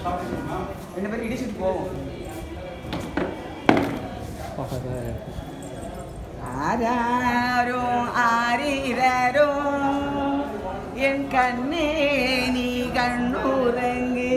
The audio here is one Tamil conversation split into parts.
ரெண்டு பேரும் இடிச்சிட்டு போவோம் ஆராரோ ஆரிரரோ என் கண்ணே நீ கண்ணுறங்கு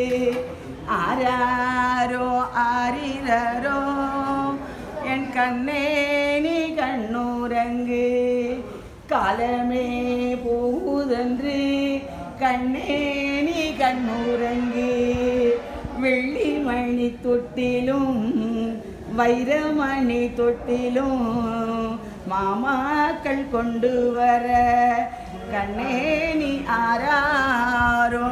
ஆராரோ ஆரிரரோ என் கண்ணே நீ கண்ணுறங்கு காலமே போகுதன்று கண்ணே நீ கண்ணுறங்கு வெள்ளி மணி தொட்டிலும் வைரமணி தொட்டிலும் மாமாக்கள் கொண்டு வர கண்ணே நீ ஆராரோ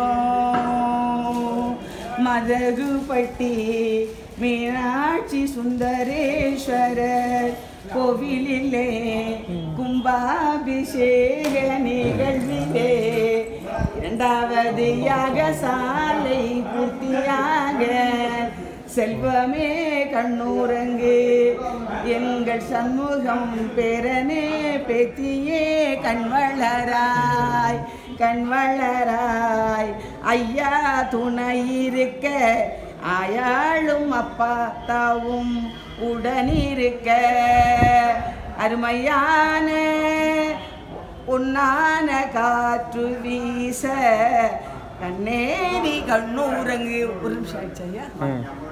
மதகுபட்டி மீனாட்சி சுந்தரேஸ்வரர் கோவிலிலே கும்பாபிஷேக நிகழ்விலே இரண்டாவது யாகசாலை பூர்த்தியாக செல்வமே கண்ணூரங்கு எங்கள் சண்முகம் பேரனே பேத்தியே கண்வளராய் கண்வளராய் ஐயா துணை இருக்க ஆயாளும் அப்பா தாவும் உடனிருக்க அருமையான பொன்னான காற்று வீச கண்ணேடி கண்ணூரங்கு ஒரு நிமிஷம் ஆயிடுச்சு ஐயா ம்